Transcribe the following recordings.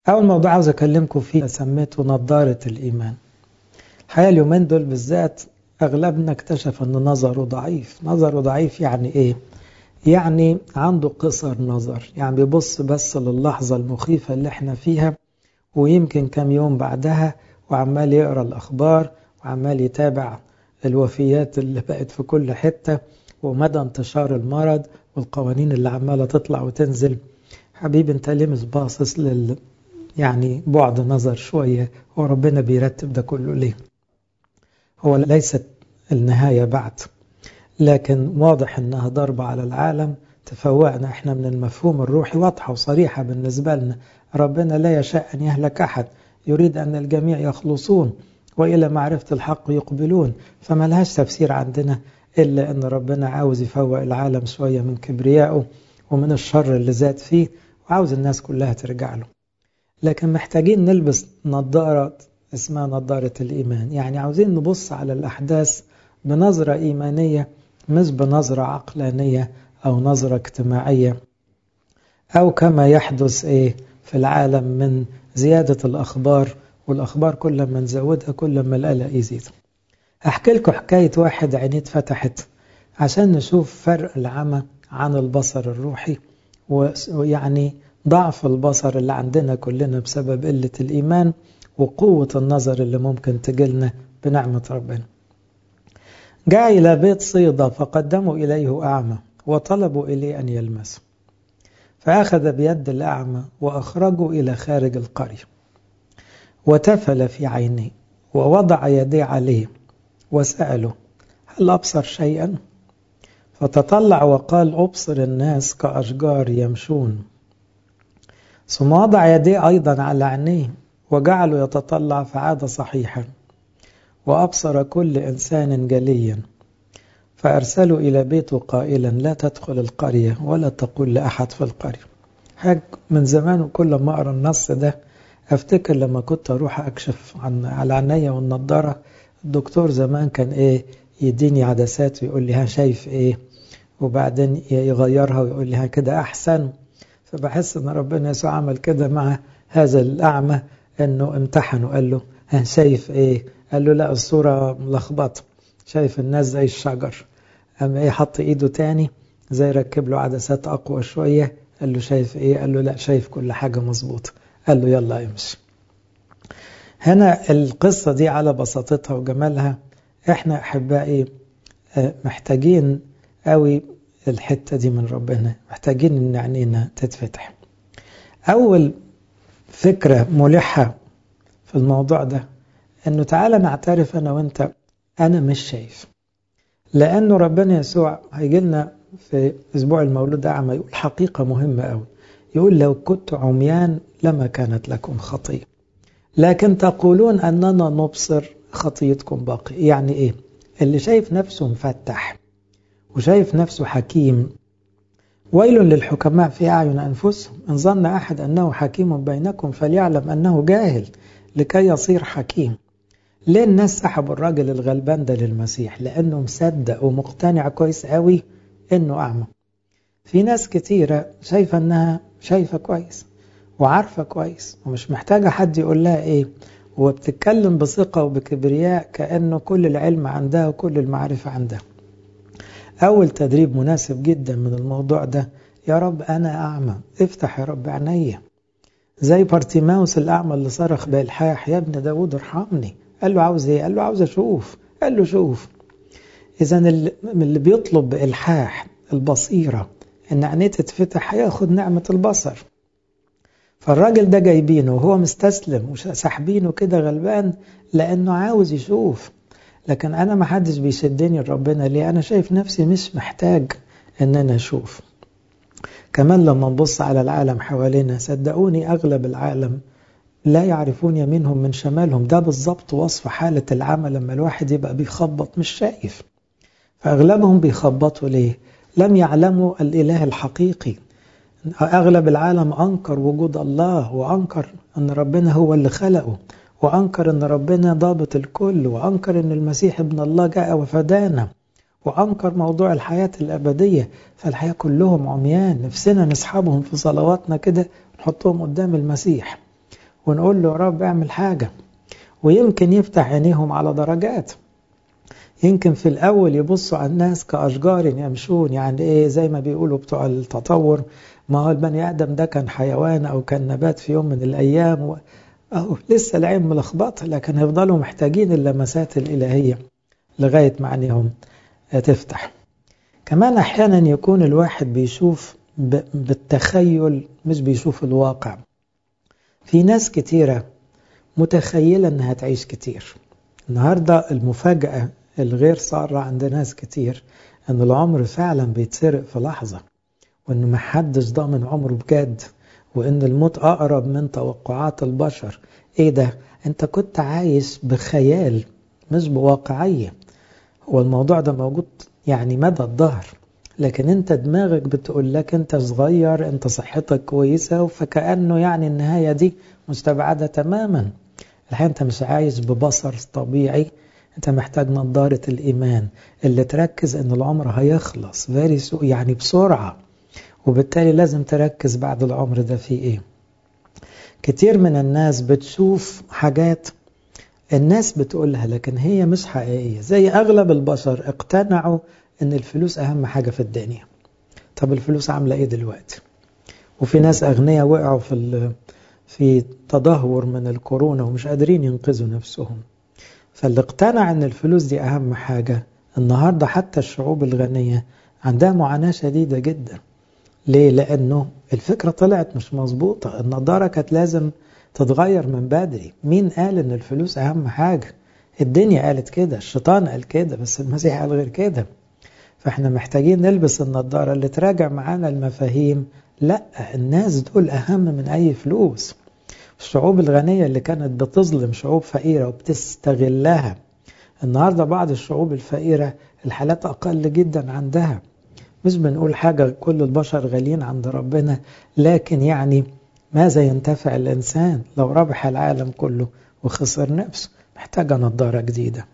أول موضوع عاوز أكلمكم فيه سميته نظارة الإيمان الحقيقة اليومين دول بالذات أغلبنا اكتشف أن نظره ضعيف نظره ضعيف يعني إيه؟ يعني عنده قصر نظر يعني بيبص بس للحظة المخيفة اللي احنا فيها ويمكن كم يوم بعدها وعمال يقرأ الأخبار وعمال يتابع الوفيات اللي بقت في كل حتة ومدى انتشار المرض والقوانين اللي عمالة تطلع وتنزل حبيبي انت ليه مش باصص لل يعني بعد نظر شوية هو ربنا بيرتب ده كله ليه هو ليست النهاية بعد لكن واضح انها ضربة على العالم تفوقنا احنا من المفهوم الروحي واضحة وصريحة بالنسبة لنا ربنا لا يشاء أن يهلك أحد يريد أن الجميع يخلصون وإلى معرفة الحق يقبلون فما لهاش تفسير عندنا إلا أن ربنا عاوز يفوق العالم شوية من كبريائه ومن الشر اللي زاد فيه وعاوز الناس كلها ترجع له لكن محتاجين نلبس نظارة اسمها نظارة الإيمان يعني عاوزين نبص على الأحداث بنظرة إيمانية مش بنظرة عقلانية أو نظرة اجتماعية أو كما يحدث إيه في العالم من زيادة الأخبار والأخبار كل ما نزودها كل ما القلق يزيد أحكي لكم حكاية واحد عينيه اتفتحت عشان نشوف فرق العمى عن البصر الروحي ويعني ضعف البصر اللي عندنا كلنا بسبب قلة الإيمان وقوة النظر اللي ممكن تجيلنا بنعمة ربنا جاء إلى بيت صيدا فقدموا إليه أعمى وطلبوا إليه أن يلمسه فأخذ بيد الأعمى وأخرجه إلى خارج القرية وتفل في عينيه ووضع يديه عليه وسأله هل أبصر شيئا؟ فتطلع وقال أبصر الناس كأشجار يمشون ثم وضع يديه أيضا على عينيه وجعله يتطلع فعاد صحيحا وأبصر كل إنسان جليا فأرسلوا إلى بيته قائلا لا تدخل القرية ولا تقول لأحد في القرية حاج من زمان كل ما أقرأ النص ده أفتكر لما كنت أروح أكشف عن على عينيا والنضارة الدكتور زمان كان إيه يديني عدسات ويقول لي ها شايف إيه وبعدين يغيرها ويقول لي ها كده أحسن فبحس إن ربنا يسوع عمل كده مع هذا الأعمى إنه امتحنه قال له ها شايف إيه قال له لا الصورة ملخبطة شايف الناس زي الشجر أما إيه حط إيده تاني زي ركب له عدسات أقوى شوية قال له شايف إيه قال له لا شايف كل حاجة مظبوطة قال له يلا امشي هنا القصة دي على بساطتها وجمالها احنا أحبائي محتاجين قوي الحتة دي من ربنا محتاجين ان عينينا تتفتح أول فكرة ملحة في الموضوع ده انه تعالى نعترف انا وانت انا مش شايف لانه ربنا يسوع هيجي لنا في اسبوع المولود اعمى يقول حقيقه مهمه قوي يقول لو كنت عميان لما كانت لكم خطيه لكن تقولون اننا نبصر خطيتكم باقي يعني ايه اللي شايف نفسه مفتح وشايف نفسه حكيم ويل للحكماء في اعين انفسهم ان ظن احد انه حكيم بينكم فليعلم انه جاهل لكي يصير حكيم ليه الناس سحبوا الراجل الغلبان ده للمسيح لانه مصدق ومقتنع كويس قوي انه اعمى في ناس كتيرة شايفة انها شايفة كويس وعارفة كويس ومش محتاجة حد يقول لها ايه وبتتكلم بثقة وبكبرياء كأنه كل العلم عندها وكل المعرفة عندها أول تدريب مناسب جدا من الموضوع ده يا رب أنا أعمى افتح يا رب عينيا زي بارتيماوس الأعمى اللي صرخ بإلحاح يا ابن داود ارحمني قال له عاوز ايه قال له عاوز اشوف قال له شوف اذا اللي بيطلب بإلحاح البصيرة ان عينيه تتفتح هياخد نعمة البصر فالراجل ده جايبينه وهو مستسلم وساحبينه كده غلبان لانه عاوز يشوف لكن انا ما حدش بيشدني لربنا ليه انا شايف نفسي مش محتاج ان انا اشوف كمان لما نبص على العالم حوالينا صدقوني اغلب العالم لا يعرفون يمينهم من شمالهم ده بالظبط وصف حالة العمى لما الواحد يبقى بيخبط مش شايف فأغلبهم بيخبطوا ليه لم يعلموا الإله الحقيقي أغلب العالم أنكر وجود الله وأنكر أن ربنا هو اللي خلقه وأنكر أن ربنا ضابط الكل وأنكر أن المسيح ابن الله جاء وفدانا وأنكر موضوع الحياة الأبدية فالحياة كلهم عميان نفسنا نسحبهم في صلواتنا كده نحطهم قدام المسيح ونقول له يا رب اعمل حاجة ويمكن يفتح عينيهم على درجات يمكن في الأول يبصوا على الناس كأشجار يمشون يعني إيه زي ما بيقولوا بتوع التطور ما هو البني آدم ده كان حيوان أو كان نبات في يوم من الأيام و... أو لسه العين ملخبطة لكن هيفضلوا محتاجين اللمسات الإلهية لغاية ما عينيهم تفتح كمان أحيانا يكون الواحد بيشوف ب... بالتخيل مش بيشوف الواقع في ناس كتيرة متخيلة أنها تعيش كتير النهاردة المفاجأة الغير صارة عند ناس كتير أن العمر فعلا بيتسرق في لحظة وأن محدش ضامن عمره بجد وأن الموت أقرب من توقعات البشر إيه ده؟ أنت كنت عايش بخيال مش بواقعية هو الموضوع ده موجود يعني مدى الظهر لكن انت دماغك بتقول لك انت صغير انت صحتك كويسة فكأنه يعني النهاية دي مستبعدة تماما الحين انت مش عايش ببصر طبيعي انت محتاج نظارة الإيمان اللي تركز ان العمر هيخلص فيري سو يعني بسرعة وبالتالي لازم تركز بعد العمر ده في ايه كتير من الناس بتشوف حاجات الناس بتقولها لكن هي مش حقيقية زي أغلب البشر اقتنعوا ان الفلوس أهم حاجة في الدنيا طب الفلوس عاملة ايه دلوقتي وفي ناس أغنياء وقعوا في في تدهور من الكورونا ومش قادرين ينقذوا نفسهم فاللي اقتنع ان الفلوس دي اهم حاجة النهاردة حتى الشعوب الغنية عندها معاناة شديدة جدا ليه؟ لأنه الفكرة طلعت مش مظبوطة النظارة كانت لازم تتغير من بدري مين قال ان الفلوس اهم حاجة الدنيا قالت كده الشيطان قال كده بس المسيح قال غير كده فاحنا محتاجين نلبس النظارة اللي تراجع معانا المفاهيم لا الناس دول أهم من أي فلوس الشعوب الغنية اللي كانت بتظلم شعوب فقيرة وبتستغلها النهاردة بعض الشعوب الفقيرة الحالات أقل جدا عندها مش بنقول حاجة كل البشر غاليين عند ربنا لكن يعني ماذا ينتفع الإنسان لو ربح العالم كله وخسر نفسه محتاجة نظارة جديدة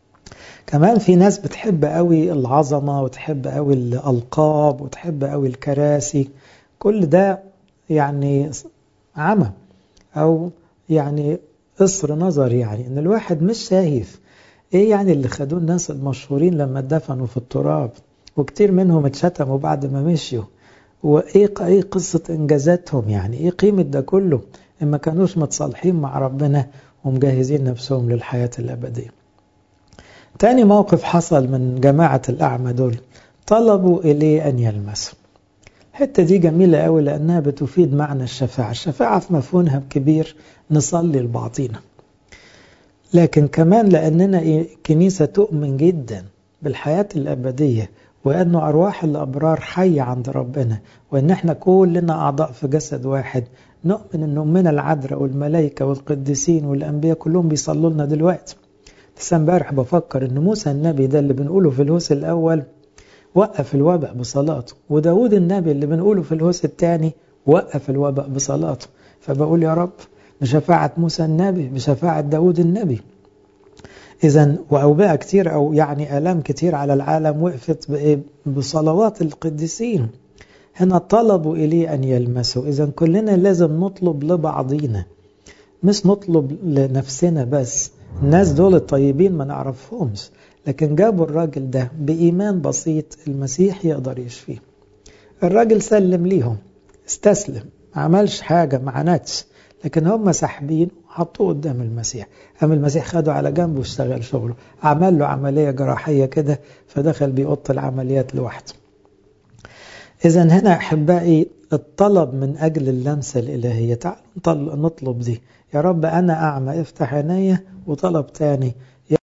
كمان في ناس بتحب قوي العظمة وتحب قوي الألقاب وتحب قوي الكراسي كل ده يعني عمى أو يعني قصر نظر يعني إن الواحد مش شايف إيه يعني اللي خدوه الناس المشهورين لما اتدفنوا في التراب وكتير منهم اتشتموا بعد ما مشيوا وإيه إيه قصة إنجازاتهم يعني إيه قيمة ده كله إما كانوش متصالحين مع ربنا ومجهزين نفسهم للحياة الأبدية تاني موقف حصل من جماعة الأعمى دول طلبوا إليه أن يلمسوا الحتة دي جميلة قوي لأنها بتفيد معنى الشفاعة الشفاعة في مفهومها كبير نصلي لبعضينا لكن كمان لأننا كنيسة تؤمن جدا بالحياة الأبدية وأن أرواح الأبرار حية عند ربنا وأن احنا كلنا أعضاء في جسد واحد نؤمن أن أمنا العذراء والملائكة والقديسين والأنبياء كلهم بيصلوا لنا دلوقتي لسه امبارح بفكر ان موسى النبي ده اللي بنقوله في الهوس الاول وقف الوباء بصلاته وداود النبي اللي بنقوله في الهوس الثاني وقف الوباء بصلاته فبقول يا رب بشفاعة موسى النبي بشفاعة داود النبي إذا وأوبئة كتير أو يعني آلام كتير على العالم وقفت بصلوات القديسين هنا طلبوا إليه أن يلمسوا إذا كلنا لازم نطلب لبعضينا مش نطلب لنفسنا بس الناس دول الطيبين ما نعرفهمش لكن جابوا الراجل ده بإيمان بسيط المسيح يقدر يشفيه الراجل سلم ليهم استسلم ما عملش حاجة ما عانتش لكن هم ساحبين حطوه قدام المسيح قام المسيح خده على جنبه واشتغل شغله عمل له عملية جراحية كده فدخل بيقط العمليات لوحده إذا هنا أحبائي الطلب من أجل اللمسة الإلهية تعالوا نطلب دي يا رب أنا أعمى افتح عيني وطلب تاني